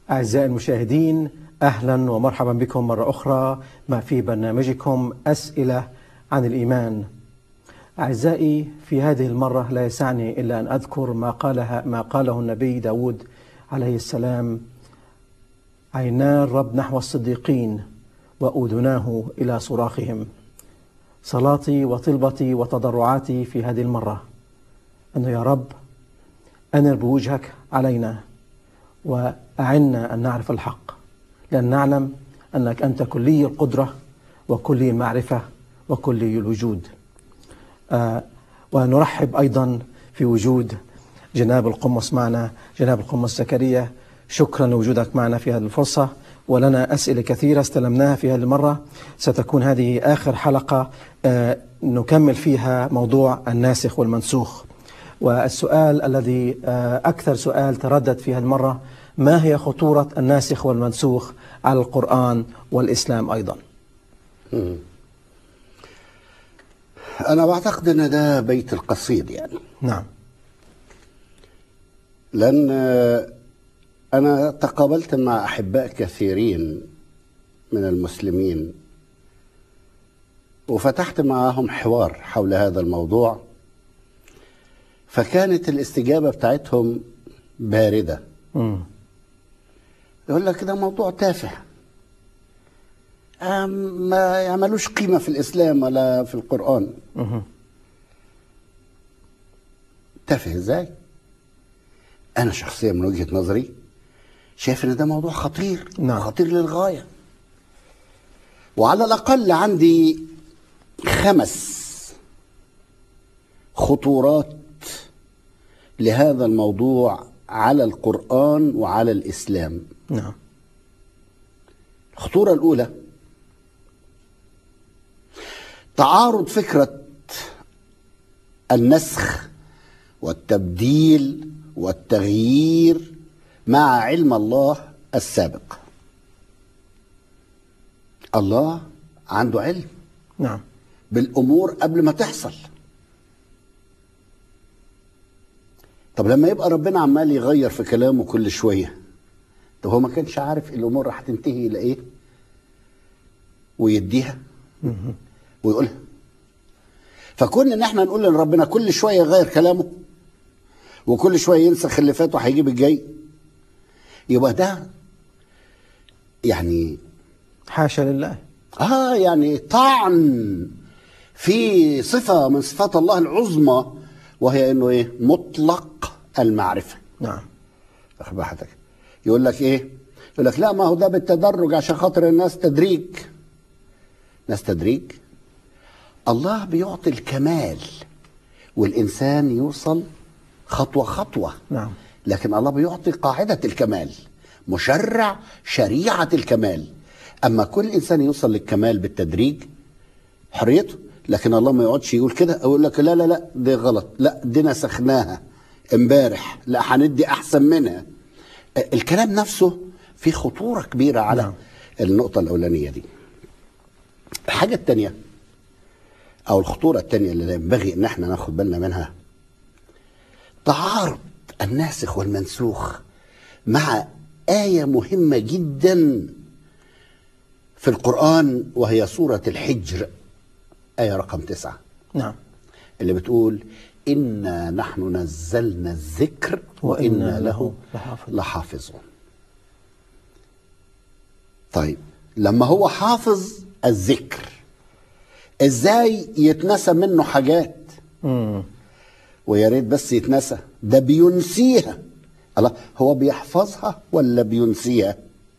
أعزائي المشاهدين أهلا ومرحبا بكم مرة أخرى ما في برنامجكم أسئلة عن الإيمان أعزائي في هذه المرة لا يسعني إلا أن أذكر ما قالها ما قاله النبي داود عليه السلام عينا الرب نحو الصديقين وأذناه إلى صراخهم صلاتي وطلبتي وتضرعاتي في هذه المرة أنه يا رب أنر بوجهك علينا وأعنا أن نعرف الحق لأن نعلم أنك أنت كلي القدرة وكلي المعرفة وكلي الوجود آه ونرحب أيضا في وجود جناب القمص معنا جناب القمص زكريا شكرا لوجودك معنا في هذه الفرصة ولنا أسئلة كثيرة استلمناها في هذه المرة ستكون هذه آخر حلقة آه نكمل فيها موضوع الناسخ والمنسوخ والسؤال الذي آه أكثر سؤال تردد في هذه المرة ما هي خطورة الناسخ والمنسوخ على القرآن والإسلام أيضا أنا بعتقد أن ده بيت القصيد يعني نعم لأن أنا تقابلت مع أحباء كثيرين من المسلمين وفتحت معهم حوار حول هذا الموضوع فكانت الاستجابة بتاعتهم باردة مم. يقول لك ده موضوع تافه آم، ما يعملوش قيمة في الإسلام ولا في القرآن مهم. تافه ازاي؟ أنا شخصيا من وجهة نظري شايف إن ده موضوع خطير نعم. خطير للغاية وعلى الأقل عندي خمس خطورات لهذا الموضوع على القرآن وعلى الإسلام نعم الخطورة الأولى تعارض فكرة النسخ والتبديل والتغيير مع علم الله السابق الله عنده علم نعم بالأمور قبل ما تحصل طب لما يبقى ربنا عمال يغير في كلامه كل شوية طب هو ما كانش عارف الأمور راح تنتهي إلى إيه ويديها ويقولها فكون ان احنا نقول ان ربنا كل شويه يغير كلامه وكل شويه ينسخ اللي فات وهيجيب الجاي يبقى ده يعني حاشا لله اه يعني طعن في صفه من صفات الله العظمى وهي انه ايه مطلق المعرفه نعم واخد بال حضرتك يقول لك ايه يقول لك لا ما هو ده بالتدرج عشان خاطر الناس تدريج ناس تدريج الله بيعطي الكمال والانسان يوصل خطوه خطوه نعم لكن الله بيعطي قاعده الكمال مشرع شريعه الكمال اما كل انسان يوصل للكمال بالتدريج حريته لكن الله ما يقعدش يقول كده او يقول لك لا لا لا دي غلط لا دي نسخناها امبارح لا هندي احسن منها الكلام نفسه فيه خطوره كبيره على نعم. النقطه الاولانيه دي الحاجه الثانيه او الخطوره الثانيه اللي ينبغي ان احنا ناخد بالنا منها تعارض الناسخ والمنسوخ مع ايه مهمه جدا في القران وهي سوره الحجر ايه رقم تسعه نعم اللي بتقول انا نحن نزلنا الذكر وإنا وانا له لحافظون. لحافظون طيب لما هو حافظ الذكر ازاي يتنسى منه حاجات مم. ويا ريت بس يتنسى ده بينسيها الله هو بيحفظها ولا بينسيها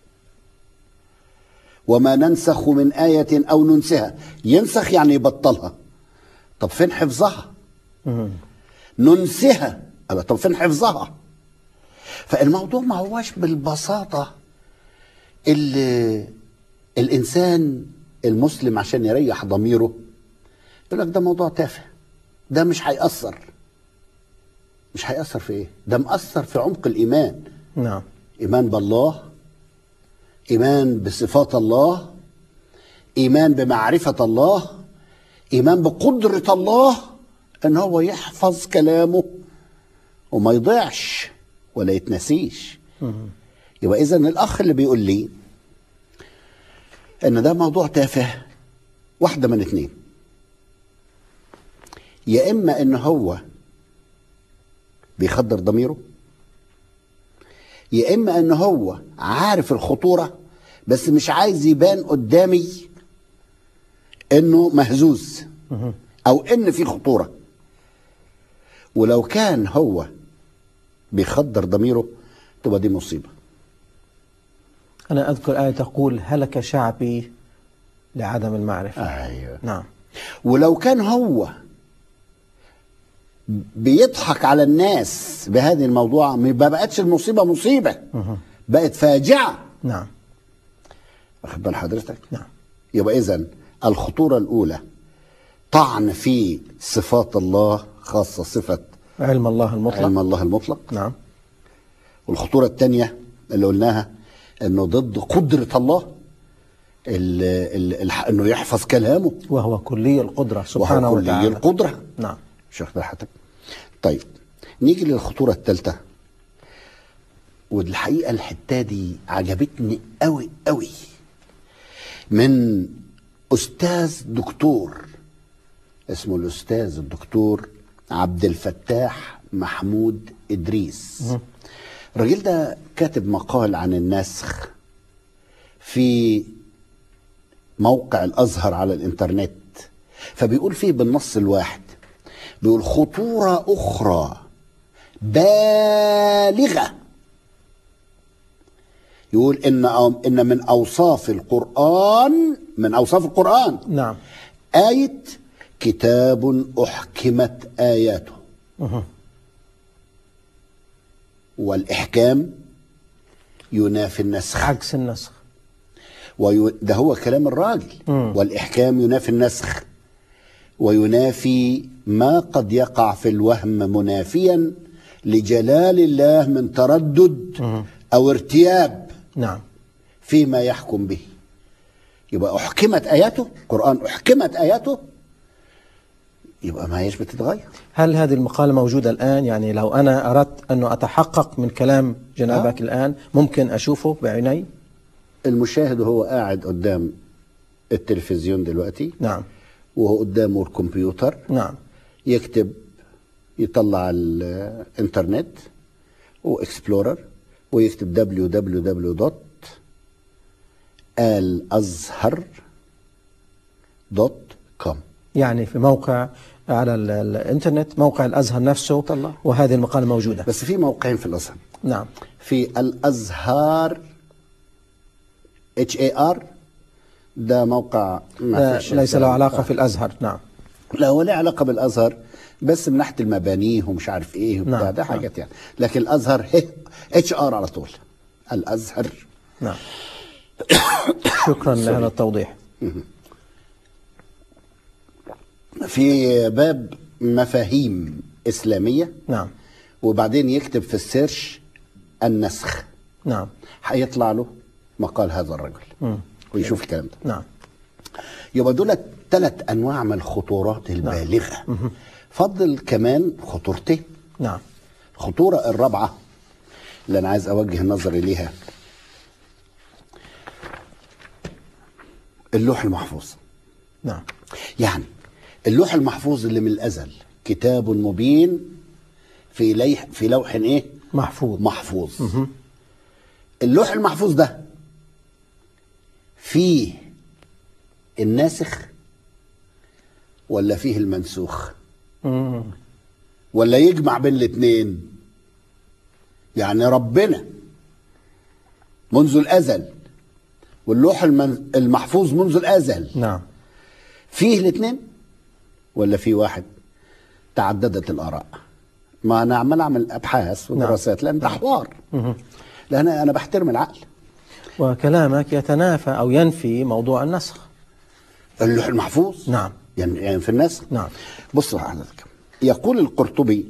وما ننسخ من آية أو ننسها ينسخ يعني يبطلها طب فين حفظها مم. ننسها الله طب فين حفظها فالموضوع ما هواش بالبساطة اللي الإنسان المسلم عشان يريح ضميره يقول لك ده موضوع تافه ده مش هيأثر مش هيأثر في ايه ده مأثر في عمق الإيمان نعم إيمان بالله إيمان بصفات الله إيمان بمعرفة الله إيمان بقدرة الله إن هو يحفظ كلامه وما يضيعش ولا يتنسيش يبقى اذا الاخ اللي بيقول لي ان ده موضوع تافه واحده من اتنين يا اما ان هو بيخدر ضميره يا اما ان هو عارف الخطوره بس مش عايز يبان قدامي انه مهزوز او ان في خطوره ولو كان هو بيخدر ضميره تبقى دي مصيبه أنا أذكر آية تقول هلك شعبي لعدم المعرفة ايوه نعم ولو كان هو بيضحك على الناس بهذه الموضوع ما بقتش المصيبه مصيبه بقت فاجعه نعم واخد بال حضرتك نعم يبقى اذا الخطوره الاولى طعن في صفات الله خاصه صفه علم الله المطلق علم الله المطلق نعم والخطوره الثانيه اللي قلناها انه ضد قدره الله ال ال ال انه يحفظ كلامه وهو كلي القدرة سبحانه وهو كلي وتعالى القدره نعم مش واخد بال حضرتك طيب نيجي للخطوره الثالثه والحقيقه الحته دي عجبتني قوي قوي من استاذ دكتور اسمه الاستاذ الدكتور عبد الفتاح محمود ادريس الراجل ده كاتب مقال عن النسخ في موقع الازهر على الانترنت فبيقول فيه بالنص الواحد بيقول خطوره اخرى بالغه يقول ان ان من اوصاف القران من اوصاف القران نعم آية كتاب أحكمت آياته والإحكام ينافي النسخ عكس النسخ ويو... ده هو كلام الراجل مم. والإحكام ينافي النسخ وينافي ما قد يقع في الوهم منافيا لجلال الله من تردد أو ارتياب نعم فيما يحكم به يبقى أحكمت آياته القرآن أحكمت آياته يبقى ما هيش بتتغير هل هذه المقالة موجودة الآن يعني لو أنا أردت أنه أتحقق من كلام جنابك آه. الآن ممكن أشوفه بعيني المشاهد وهو قاعد قدام التلفزيون دلوقتي نعم وهو قدامه الكمبيوتر نعم يكتب يطلع الانترنت واكسبلورر ويكتب www الازهر دوت كوم يعني في موقع على ال- الانترنت موقع الازهر نفسه طلع. وهذه المقاله موجوده بس في موقعين في الازهر نعم في الازهار اتش اي ار ده موقع ما لا فيش ليس له كلام. علاقه في الازهر نعم لا هو له علاقه بالازهر بس من ناحيه المبانيه ومش عارف ايه وبتاع نعم، ده نعم. حاجات يعني لكن الازهر اتش ار على طول الازهر نعم شكرا لهذا التوضيح في باب مفاهيم اسلاميه نعم وبعدين يكتب في السيرش النسخ نعم هيطلع له مقال هذا الرجل ويشوف الكلام ده نعم يبقى دول ثلاث انواع من الخطورات البالغه فضل كمان خطورتين نعم الخطوره الرابعه اللي انا عايز اوجه النظر اليها اللوح المحفوظ نعم يعني اللوح المحفوظ اللي من الازل كتاب مبين في ليح في لوح ايه محفوظ محفوظ اللوح المحفوظ ده فيه الناسخ ولا فيه المنسوخ مم. ولا يجمع بين الاثنين يعني ربنا منذ الازل واللوح المن- المحفوظ منذ الازل نعم فيه الاثنين ولا في واحد تعددت الاراء ما انا عمال اعمل ابحاث ودراسات لان ده حوار لان انا بحترم العقل وكلامك يتنافى او ينفي موضوع النسخ اللوح المحفوظ نعم يعني, يعني في الناس نعم بص حضرتك يقول القرطبي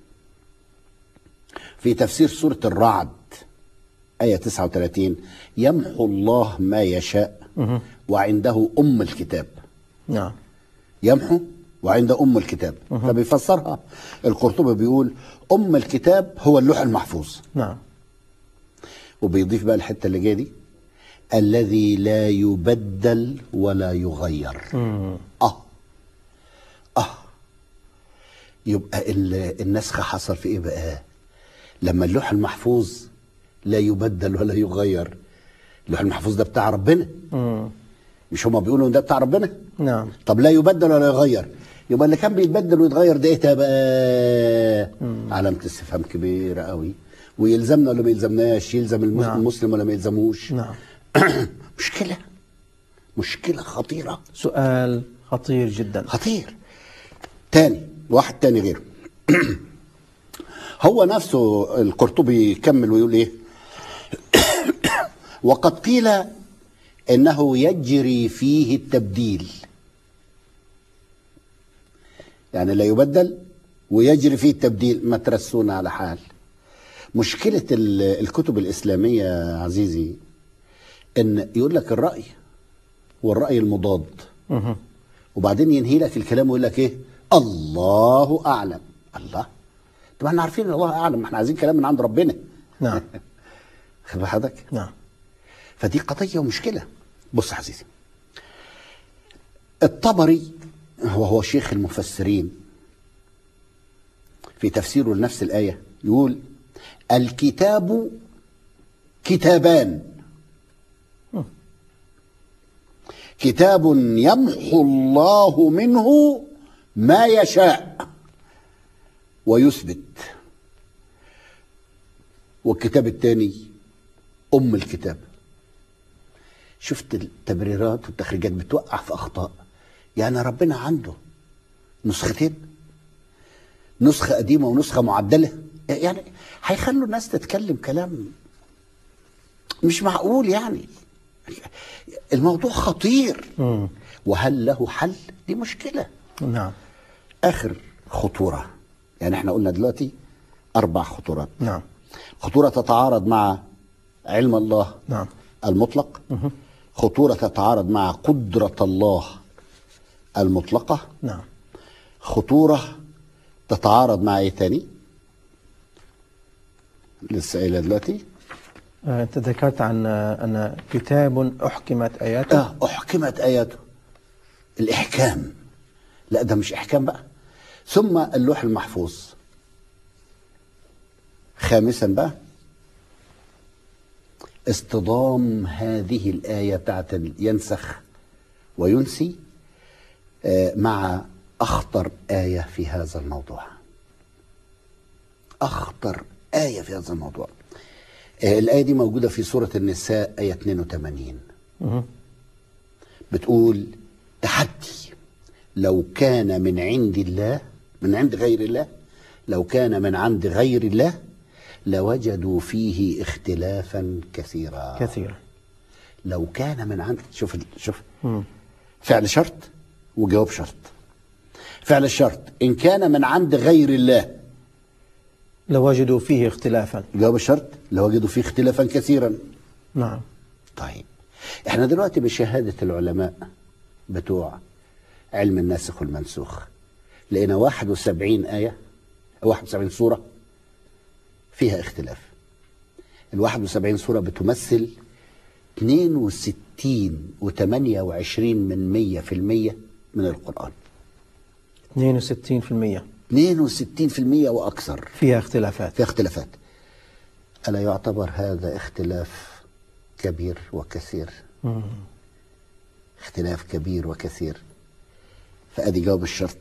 في تفسير سورة الرعد آية 39 يمحو الله ما يشاء وعنده أم الكتاب نعم يمحو وعند أم الكتاب فبيفسرها القرطبي بيقول أم الكتاب هو اللوح المحفوظ نعم وبيضيف بقى الحته اللي جايه دي الذي لا يبدل ولا يغير مم. اه اه يبقى ال- النسخ حصل في ايه بقى لما اللوح المحفوظ لا يبدل ولا يغير اللوح المحفوظ ده بتاع ربنا مم. مش هما بيقولوا إن ده بتاع ربنا نعم طب لا يبدل ولا يغير يبقى اللي كان بيتبدل ويتغير ده ايه ده بقى علامة استفهام كبيرة قوي ويلزمنا ولا ما يلزمناش يلزم الم- نعم. المسلم ولا ما يلزموش نعم مشكلة مشكلة خطيرة سؤال خطير جدا خطير تاني واحد تاني غيره هو نفسه القرطبي يكمل ويقول ايه وقد قيل انه يجري فيه التبديل يعني لا يبدل ويجري فيه التبديل ما ترسونا على حال مشكلة ال- الكتب الإسلامية يا عزيزي إن يقول لك الرأي والرأي المضاد مهم. وبعدين ينهي لك الكلام ويقول لك ايه الله اعلم الله طب احنا عارفين ان الله اعلم ما احنا عايزين كلام من عند ربنا نعم خد بال حضرتك نعم فدي قضيه ومشكله بص يا عزيزي الطبري وهو شيخ المفسرين في تفسيره لنفس الايه يقول الكتاب كتابان كتاب يمحو الله منه ما يشاء ويثبت والكتاب الثاني ام الكتاب شفت التبريرات والتخريجات بتوقع في اخطاء يعني ربنا عنده نسختين نسخه قديمه ونسخه معدله يعني هيخلوا الناس تتكلم كلام مش معقول يعني الموضوع خطير مم. وهل له حل دي مشكله نعم اخر خطوره يعني احنا قلنا دلوقتي اربع خطورات نعم خطوره تتعارض مع علم الله نعم المطلق خطوره تتعارض مع قدره الله المطلقه نعم خطوره تتعارض مع ايه تاني لسه قايلها دلوقتي آه، أنت ذكرت عن آه، أن كتاب أحكمت آياته اه احكمت اياته الاحكام لا ده مش احكام بقى ثم اللوح المحفوظ خامسا بقى اصطدام هذه الآية بتاعت ينسخ وينسي آه، مع أخطر آية في هذا الموضوع أخطر آية في هذا الموضوع آه، الآية دي موجودة في سورة النساء آية 82 مهم. بتقول تحدي لو كان من عند الله من عند غير الله لو كان من عند غير الله لوجدوا فيه اختلافا كثيرا كثيرا لو كان من عند شوف شوف مم. فعل شرط وجواب شرط فعل الشرط ان كان من عند غير الله لوجدوا فيه اختلافا جواب الشرط لوجدوا فيه اختلافا كثيرا نعم طيب احنا دلوقتي بشهادة العلماء بتوع علم الناسخ والمنسوخ لقينا 71 آية 71 سورة فيها اختلاف ال 71 سورة بتمثل 62 و28 من 100 في المية من القرآن 62% 62 في المية وأكثر فيها اختلافات في اختلافات ألا يعتبر هذا اختلاف كبير وكثير مم. اختلاف كبير وكثير فأدي جواب الشرط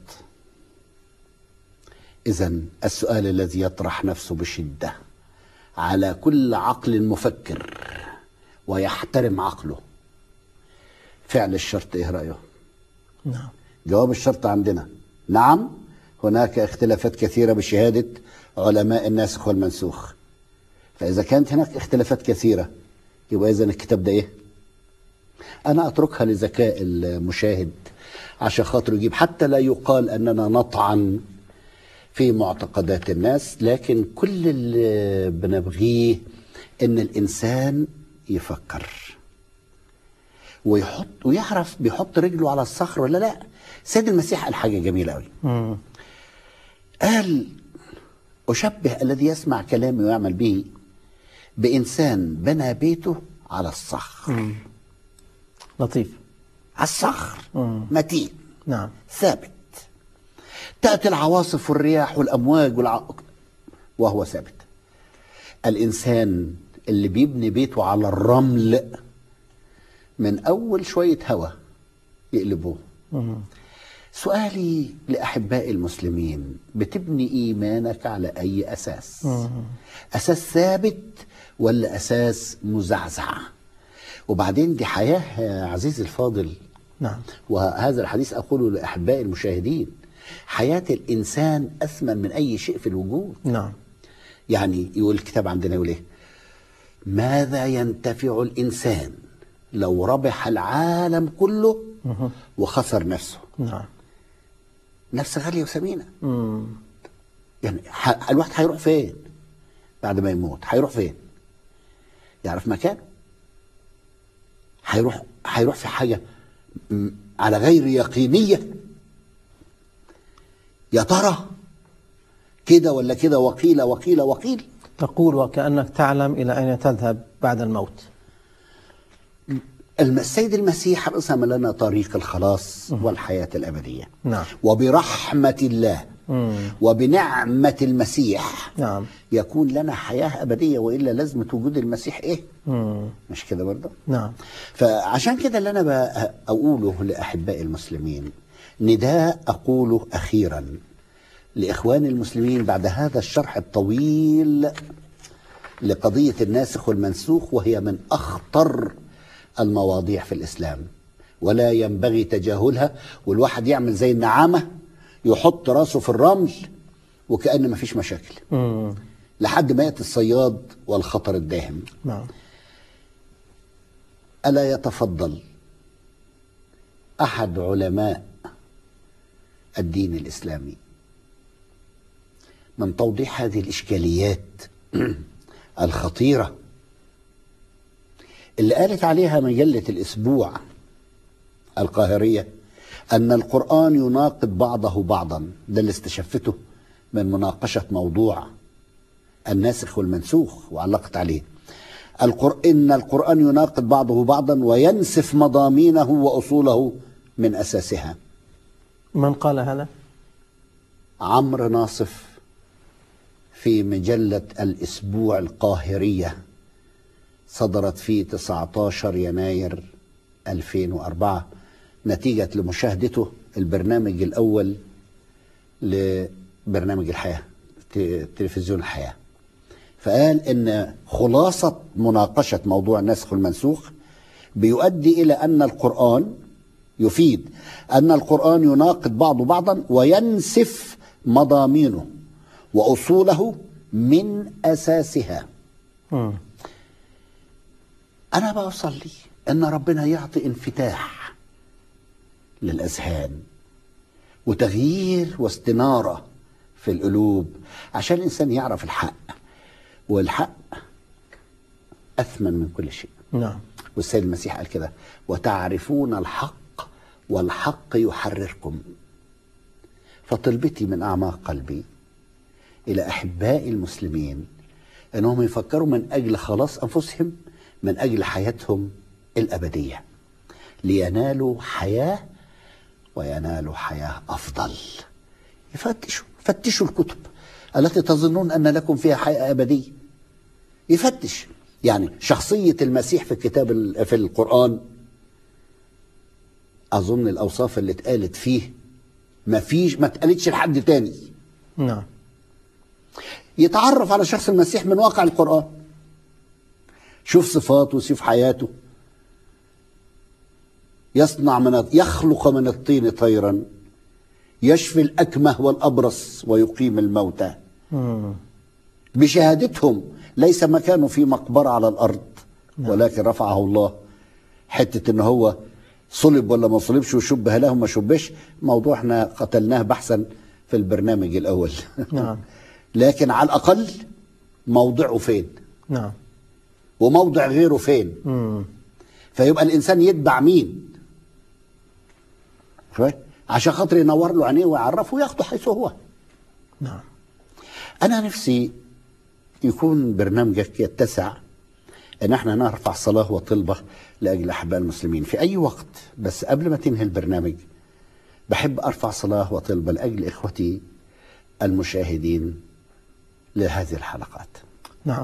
إذا السؤال الذي يطرح نفسه بشدة على كل عقل مفكر ويحترم عقله فعل الشرط إيه رأيه؟ نعم جواب الشرط عندنا نعم هناك اختلافات كثيرة بشهادة علماء الناسخ والمنسوخ فإذا كانت هناك اختلافات كثيرة يبقى إذا الكتاب ده إيه؟ أنا أتركها لذكاء المشاهد عشان خاطر يجيب حتى لا يقال أننا نطعن في معتقدات الناس لكن كل اللي بنبغيه ان الانسان يفكر ويحط ويعرف بيحط رجله على الصخر ولا لا سيد المسيح قال حاجه جميله قوي مم. قال اشبه الذي يسمع كلامي ويعمل به بإنسان بنى بيته على الصخر لطيف على الصخر مم. متين نعم ثابت تأتي العواصف والرياح والأمواج والع... وهو ثابت الإنسان اللي بيبني بيته على الرمل من أول شوية هوا يقلبوه مم. سؤالي لأحباء المسلمين بتبني إيمانك على أي أساس أساس ثابت ولا أساس مزعزع وبعدين دي حياة يا عزيزي الفاضل نعم وهذا الحديث أقوله لأحباء المشاهدين حياة الإنسان أثمن من أي شيء في الوجود نعم يعني يقول الكتاب عندنا يقول إيه ماذا ينتفع الإنسان لو ربح العالم كله وخسر نفسه نعم نفس غالية وثمينة مم. يعني ح- الواحد هيروح فين بعد ما يموت هيروح فين يعرف مكانه هيروح هيروح في حاجة م- على غير يقينية يا ترى كده ولا كده وقيل وقيل وقيل تقول وكأنك تعلم إلى أين تذهب بعد الموت الم- السيد المسيح رسم لنا طريق الخلاص والحياة الأبدية نعم وبرحمة الله مم. وبنعمة المسيح نعم يكون لنا حياة أبدية وإلا لازمة وجود المسيح إيه مم. مش كده برضه نعم فعشان كده اللي أنا بقى أقوله لأحباء المسلمين نداء أقوله أخيرا لإخوان المسلمين بعد هذا الشرح الطويل لقضية الناسخ والمنسوخ وهي من أخطر المواضيع في الإسلام ولا ينبغي تجاهلها والواحد يعمل زي النعامة يحط راسه في الرمل وكأن مفيش مشاكل مم. لحد ما يأتي الصياد والخطر الداهم نعم ألا يتفضل أحد علماء الدين الإسلامي من توضيح هذه الإشكاليات الخطيرة اللي قالت عليها مجلة الأسبوع القاهرية أن القرآن يناقض بعضه بعضا ده اللي استشفته من مناقشة موضوع الناسخ والمنسوخ وعلقت عليه القر... إن القرآن يناقض بعضه بعضا وينسف مضامينه وأصوله من أساسها من قال هذا؟ عمرو ناصف في مجلة الأسبوع القاهرية صدرت في 19 يناير 2004 نتيجة لمشاهدته البرنامج الأول لبرنامج الحياة ت- تلفزيون الحياة فقال ان خلاصة مناقشة موضوع النسخ والمنسوخ بيؤدي الى ان القرآن يفيد ان القرآن يناقض بعضه بعضا وينسف مضامينه واصوله من اساسها مم. انا بصلي ان ربنا يعطي انفتاح للاذهان وتغيير واستناره في القلوب عشان الانسان يعرف الحق والحق اثمن من كل شيء نعم والسيد المسيح قال كده وتعرفون الحق والحق يحرركم فطلبتي من اعماق قلبي الى احبائي المسلمين انهم يفكروا من اجل خلاص انفسهم من اجل حياتهم الابديه لينالوا حياه وينالوا حياه افضل يفتشوا فتشوا الكتب التي تظنون ان لكم فيها حياه ابديه يفتش يعني شخصيه المسيح في الكتاب ال- في القران اظن الاوصاف اللي اتقالت فيه ما فيش ما اتقالتش لحد تاني نعم يتعرف على شخص المسيح من واقع القرآن شوف صفاته شوف حياته يصنع من يخلق من الطين طيرا يشفي الأكمه والأبرص ويقيم الموتى مم. بشهادتهم ليس مكانه في مقبرة على الأرض ولكن رفعه الله حتة إن هو صلب ولا ما صلبش وشبه له ما شبهش موضوع احنا قتلناه بحثا في البرنامج الأول نعم لكن على الأقل موضعه فين نعم وموضع غيره فين مم. فيبقى الإنسان يتبع مين شوي عشان خاطر ينور له عينيه ويعرفه وياخده حيث هو نعم أنا نفسي يكون برنامجك يتسع ان احنا نرفع صلاه وطلبه لاجل احباء المسلمين في اي وقت بس قبل ما تنهي البرنامج بحب ارفع صلاه وطلبه لاجل اخوتي المشاهدين لهذه الحلقات نعم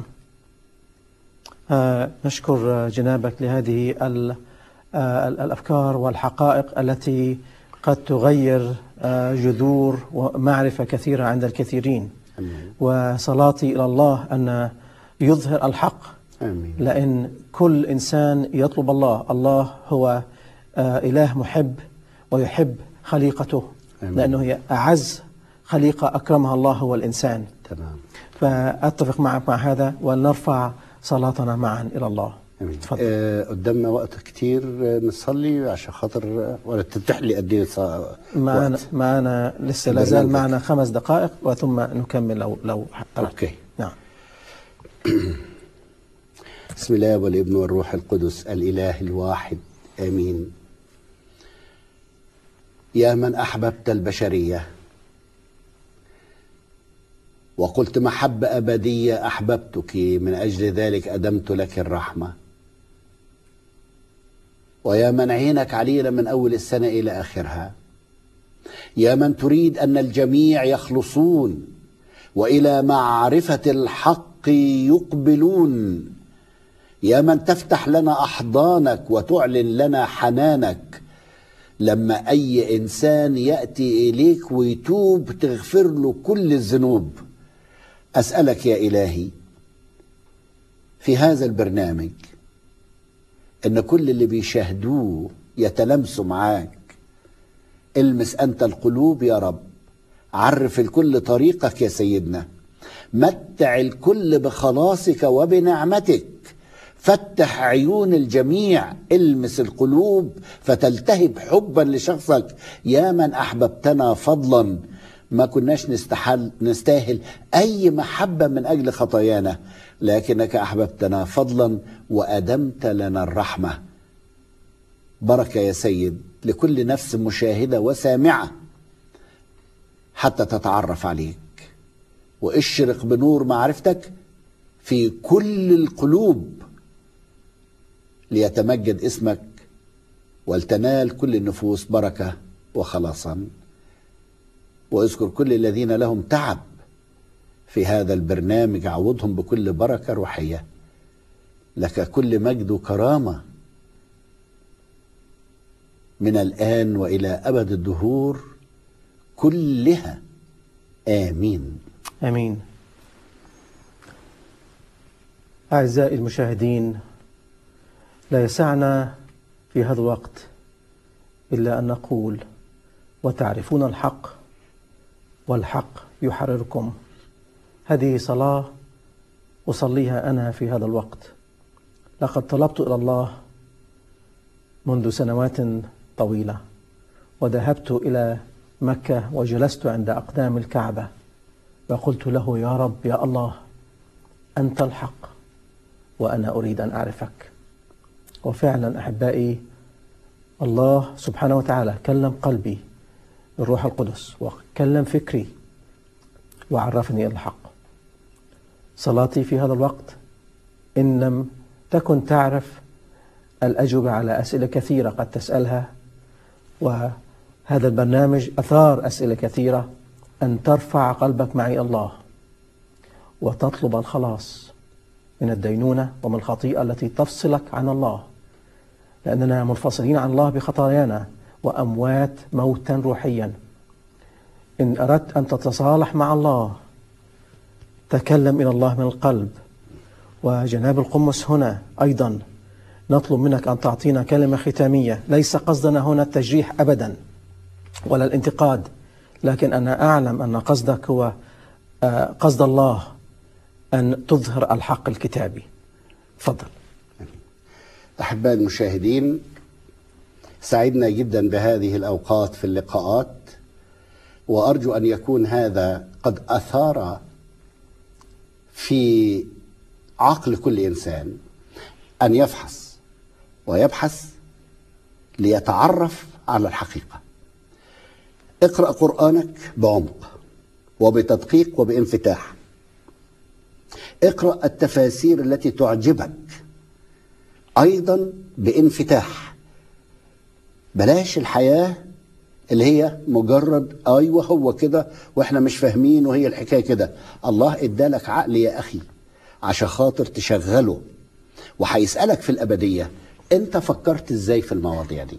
آه نشكر جنابك لهذه ال- آه الأفكار والحقائق التي قد تغير آه جذور ومعرفة كثيرة عند الكثيرين امين وصلاتي إلى الله أن يظهر الحق امين لأن كل إنسان يطلب الله الله هو آه، إله محب ويحب خليقته آمين. لأنه هي أعز خليقة أكرمها الله هو الإنسان تمام فأتفق معك مع هذا ونرفع صلاتنا معا إلى الله امين تفضل. آه قدامنا وقت كتير آه، نصلي عشان خاطر آه، ولا تتيح لي قد ايه صا- معنا وقت معنا لسه لا زال برنامجك. معنا خمس دقائق وثم نكمل لو لو أردت. اوكي نعم بسم الله والابن والروح القدس الاله الواحد امين يا من احببت البشريه وقلت محبه ابديه احببتك من اجل ذلك ادمت لك الرحمه ويا من عينك علينا من اول السنه الى اخرها يا من تريد ان الجميع يخلصون والى معرفه الحق يقبلون يا من تفتح لنا احضانك وتعلن لنا حنانك لما اي انسان ياتي اليك ويتوب تغفر له كل الذنوب اسالك يا الهي في هذا البرنامج ان كل اللي بيشاهدوه يتلامسوا معاك المس انت القلوب يا رب عرف الكل طريقك يا سيدنا متع الكل بخلاصك وبنعمتك فتح عيون الجميع المس القلوب فتلتهب حبا لشخصك يا من احببتنا فضلا ما كناش نستحل نستاهل اي محبه من اجل خطايانا لكنك احببتنا فضلا وادمت لنا الرحمه بركه يا سيد لكل نفس مشاهده وسامعه حتى تتعرف عليك واشرق بنور معرفتك في كل القلوب ليتمجد اسمك ولتنال كل النفوس بركه وخلاصا واذكر كل الذين لهم تعب في هذا البرنامج عوضهم بكل بركه روحيه لك كل مجد وكرامه من الان والى ابد الدهور كلها امين امين اعزائي المشاهدين لا يسعنا في هذا الوقت الا ان نقول وتعرفون الحق والحق يحرركم هذه صلاه اصليها انا في هذا الوقت لقد طلبت الى الله منذ سنوات طويله وذهبت الى مكه وجلست عند اقدام الكعبه وقلت له يا رب يا الله انت الحق وانا اريد ان اعرفك وفعلا احبائي الله سبحانه وتعالى كلم قلبي بالروح القدس وكلم فكري وعرفني الحق صلاتي في هذا الوقت ان لم تكن تعرف الاجوبه على اسئله كثيره قد تسالها وهذا البرنامج اثار اسئله كثيره ان ترفع قلبك معي الله وتطلب الخلاص من الدينونه ومن الخطيئه التي تفصلك عن الله لاننا منفصلين عن الله بخطايانا واموات موتا روحيا ان اردت ان تتصالح مع الله تكلم الى الله من القلب وجناب القمص هنا ايضا نطلب منك ان تعطينا كلمه ختاميه ليس قصدنا هنا التجريح ابدا ولا الانتقاد لكن انا اعلم ان قصدك هو آه، قصد الله ان تظهر الحق الكتابي تفضل احباء المشاهدين سعدنا جدا بهذه الاوقات في اللقاءات وارجو ان يكون هذا قد اثار في عقل كل انسان ان يفحص ويبحث ليتعرف على الحقيقه اقرا قرانك بعمق وبتدقيق وبانفتاح اقرا التفاسير التي تعجبك ايضا بانفتاح بلاش الحياه اللي هي مجرد ايوه هو كده واحنا مش فاهمين وهي الحكايه كده الله ادالك عقل يا اخي عشان خاطر تشغله وهيسالك في الابديه انت فكرت ازاي في المواضيع دي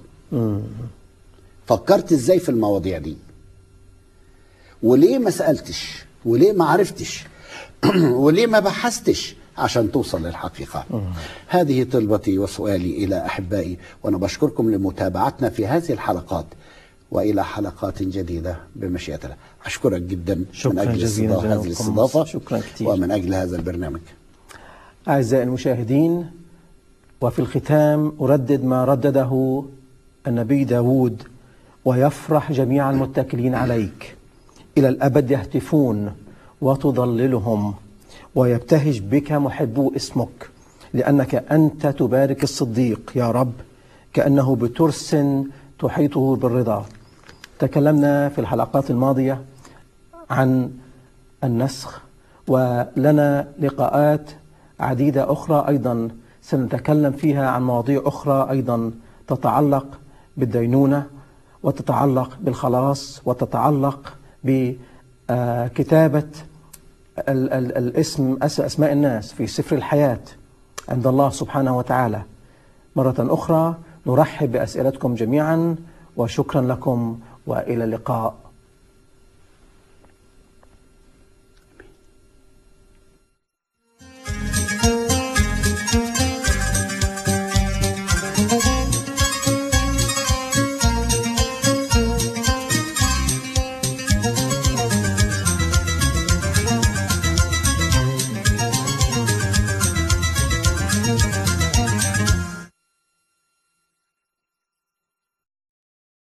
فكرت ازاي في المواضيع دي وليه ما سالتش وليه ما عرفتش وليه ما بحثتش عشان توصل للحقيقة هذه طلبتي وسؤالي إلى أحبائي وأنا بشكركم لمتابعتنا في هذه الحلقات وإلى حلقات جديدة بمشيئة الله أشكرك جدا شكراً من أجل جزيلاً استضافة جناب هذه القمص. الاستضافة شكراً كتير. ومن أجل هذا البرنامج أعزائي المشاهدين وفي الختام أردد ما ردده النبي داود ويفرح جميع المتكلين عليك إلى الأبد يهتفون وتضللهم ويبتهج بك محبو اسمك لأنك أنت تبارك الصديق يا رب كأنه بترس تحيطه بالرضا تكلمنا في الحلقات الماضية عن النسخ ولنا لقاءات عديدة أخرى أيضا سنتكلم فيها عن مواضيع أخرى أيضا تتعلق بالدينونة وتتعلق بالخلاص وتتعلق بكتابة ال- ال- الاسم أس- أسماء الناس في سفر الحياة عند الله سبحانه وتعالى مرة أخرى نرحب بأسئلتكم جميعا وشكرا لكم وإلى اللقاء